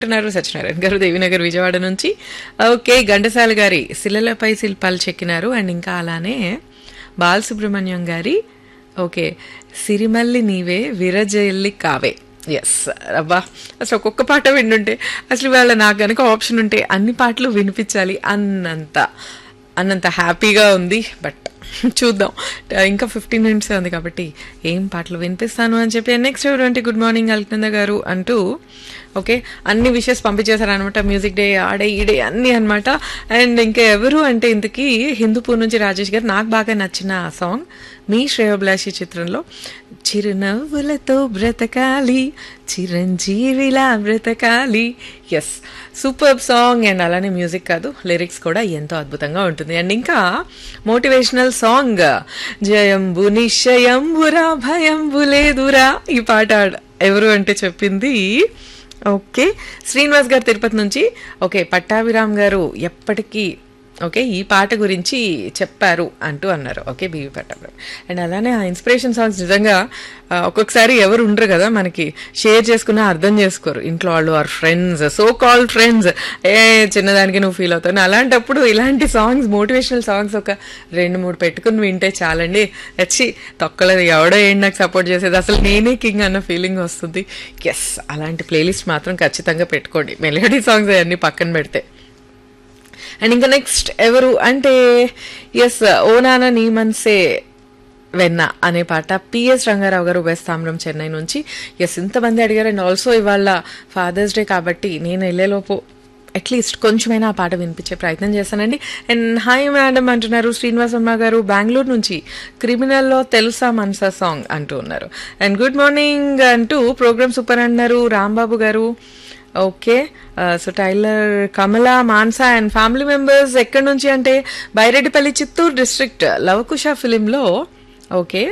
అంటున్నారు సత్యనారాయణ గారు దేవినగర్ విజయవాడ నుంచి ఓకే ఘంటసాల గారి శిలలపై శిల్పాలు చెక్కినారు అండ్ ఇంకా అలానే బాలసుబ్రహ్మణ్యం గారి ఓకే సిరిమల్లి నీవే విరజల్లి కావే ఎస్ అబ్బా అసలు ఒక్కొక్క పాట వింటుంటే అసలు ఇవాళ నాకు కనుక ఆప్షన్ ఉంటే అన్ని పాటలు వినిపించాలి అన్నంత అన్నంత హ్యాపీగా ఉంది బట్ చూద్దాం ఇంకా ఫిఫ్టీన్ మినిట్స్ ఉంది కాబట్టి ఏం పాటలు వినిపిస్తాను అని చెప్పి నెక్స్ట్ ఎవరంటే గుడ్ మార్నింగ్ అల్కంద గారు అంటూ ఓకే అన్ని విషయస్ పంపించేశారనమాట మ్యూజిక్ డే ఆ డే ఈ డే అన్నీ అనమాట అండ్ ఇంకా ఎవరు అంటే ఇంతకీ హిందూపూర్ నుంచి రాజేష్ గారు నాకు బాగా నచ్చిన ఆ సాంగ్ మీ శ్రేయోభిలాషి చిత్రంలో చిరునవ్వులతో బ్రతకాలి చిరంజీవిలా బ్రతకాలి ఎస్ సూపర్ సాంగ్ అండ్ అలానే మ్యూజిక్ కాదు లిరిక్స్ కూడా ఎంతో అద్భుతంగా ఉంటుంది అండ్ ఇంకా మోటివేషనల్ సాంగ్ జయంబు నిశ్చయంబురా భయంబు లేదురా ఈ పాట ఎవరు అంటే చెప్పింది ఓకే శ్రీనివాస్ గారు తిరుపతి నుంచి ఓకే పట్టాభిరామ్ గారు ఎప్పటికీ ఓకే ఈ పాట గురించి చెప్పారు అంటూ అన్నారు ఓకే బీవీ పట్టాభిరామ్ అండ్ అలానే ఆ ఇన్స్పిరేషన్ సాంగ్స్ నిజంగా ఆ, ఒక్కొక్కసారి ఎవరు ఉండరు కదా మనకి షేర్ చేసుకున్నా అర్థం చేసుకోరు ఇంట్లో వాళ్ళు or friends so called friends ఏ చిన్నదానికి నువ్వు ఫీల్ అవుతావు అలాంటప్పుడు ఇలాంటి సాంగ్స్ మోటివేషనల్ సాంగ్స్ ఒక రెండు మూడు పెట్టుకుని వింటే చాలండి వచ్చి తొక్కలేదు ఎవడో ఏంటి నాకు సపోర్ట్ చేసేది అసలు నేనే కింగ్ అన్న ఫీలింగ్ వస్తుంది ఎస్ అలాంటి ప్లేలిస్ట్ మాత్రం ఖచ్చితంగా పెట్టుకోండి మెలోడీ సాంగ్స్ అవన్నీ పక్కన పెడితే అండ్ ఇంకా నెక్స్ట్ ఎవరు అంటే ఎస్ ఓ నాన్న నీ మన్సే వెన్న అనే పాట పిఎస్ రంగారావు గారు వెస్ట్ తామ్రం చెన్నై నుంచి ఎస్ ఇంతమంది అడిగారు అండ్ ఆల్సో ఇవాళ ఫాదర్స్ డే కాబట్టి నేను వెళ్ళేలోపు అట్లీస్ట్ కొంచెమైనా ఆ పాట వినిపించే ప్రయత్నం చేస్తానండి అండ్ హాయ్ మేడం అంటున్నారు శ్రీనివాసమ్మ గారు బెంగళూరు నుంచి క్రిమినల్లో తెలుసా మనసా సాంగ్ అంటూ ఉన్నారు అండ్ గుడ్ మార్నింగ్ అంటూ ప్రోగ్రామ్ సూపర్ అంటున్నారు Rambabu garu okay so tailor Kamala Mansa and family members ఎక్కడి నుంచి అంటే బైరెడ్డిపల్లి చిత్తూరు డిస్ట్రిక్ట్ లవకుశ ఫిలింలో ఓకే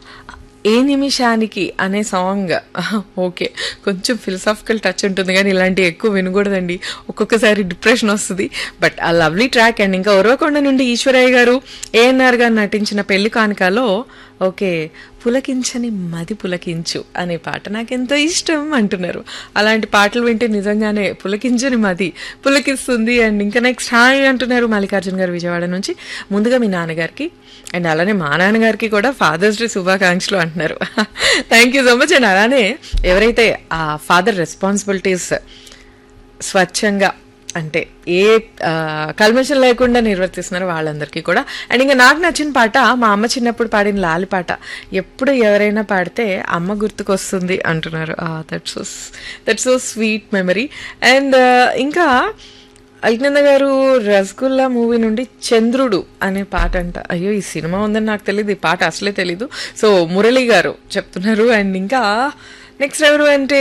ఏ నిమిషానికి అనే సాంగ్ ఓకే కొంచెం ఫిలసాఫికల్ టచ్ ఉంటుంది కానీ ఇలాంటివి ఎక్కువ వినకూడదండి ఒక్కొక్కసారి డిప్రెషన్ వస్తుంది బట్ ఆ లవ్లీ ట్రాక్ అండ్ ఇంకా ఉరవకొండ నుండి ఈశ్వరయ్య గారు ఏఎన్ఆర్ గారు నటించిన పెళ్లి కానుకలో ఓకే పులకించని మది పులకించు అనే పాట నాకు ఎంతో ఇష్టం అంటున్నారు అలాంటి పాటలు వింటే నిజంగానే పులకించని మది పులకిస్తుంది అండ్ ఇంకా నెక్స్ట్ హాయ్ అంటున్నారు మల్లికార్జున గారు విజయవాడ నుంచి ముందుగా మీ నాన్నగారికి అండ్ అలానే మా నాన్నగారికి కూడా ఫాదర్స్ డే శుభాకాంక్షలు అంటున్నారు thank you so much and అలానే ఎవరైతే ఆ ఫాదర్ రెస్పాన్సిబిలిటీస్ స్వచ్ఛంగా అంటే ఏ కల్మషం లేకుండా నిర్వర్తిస్తున్నారు వాళ్ళందరికీ కూడా అండ్ ఇంకా నాకు నచ్చిన పాట మా అమ్మ చిన్నప్పుడు పాడిన లాలి పాట ఎప్పుడు ఎవరైనా పాడితే అమ్మ గుర్తుకొస్తుంది అంటున్నారు that so that so sweet memory and ఇంకా అల్నంద గారు రసగుల్లా మూవీ నుండి చంద్రుడు అనే పాట అంట అయ్యో ఈ సినిమా ఉందని నాకు తెలియదు ఈ పాట అసలే తెలీదు సో మురళి గారు చెప్తున్నారు అండ్ ఇంకా నెక్స్ట్ ఎవరు అంటే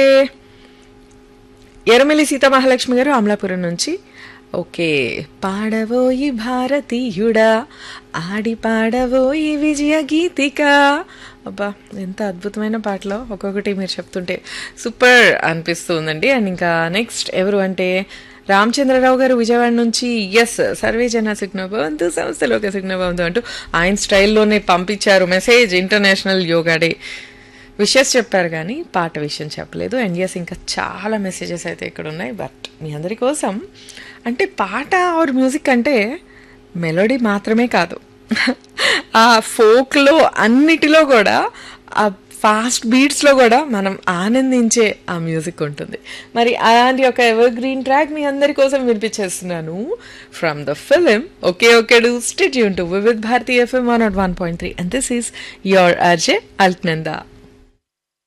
ఎర్రమిల్లి సీతామహాలక్ష్మి గారు అమలాపురం నుంచి ఓకే పాడవోయి భారతీయుడా ఆడి పాడవోయి విజయ గీతిక అబ్బా ఎంత అద్భుతమైన పాటలో ఒక్కొక్కటి మీరు చెప్తుంటే సూపర్ అనిపిస్తుందండి అండ్ ఇంకా నెక్స్ట్ ఎవరు అంటే రామచంద్రరావు గారు విజయవాడ నుంచి ఎస్ సర్వే జన సిగ్నభవంతు సంస్థలోకి సిగ్నభవంతు అంటూ ఆయన స్టైల్లోనే పంపించారు message international yoga day wishes చెప్పారు కానీ పాట విషయం చెప్పలేదు అండ్ ఎస్ ఇంకా చాలా మెసేజెస్ అయితే ఇక్కడ ఉన్నాయి బట్ మీ అందరి కోసం అంటే పాట ఆర్ మ్యూజిక్ అంటే మెలోడీ మాత్రమే కాదు ఆ ఫోక్లో అన్నిటిలో కూడా ఆ ఫాస్ట్ బీట్స్లో కూడా మనం ఆనందించే ఆ మ్యూజిక్ ఉంటుంది మరి అలాంటి ఒక ఎవర్ గ్రీన్ ట్రాక్ మీ అందరి కోసం వినిపించేస్తున్నాను from the film okay okay do stay యూన్ to Vividh Bharati FM one not one point three and this is your RJ Alaknanda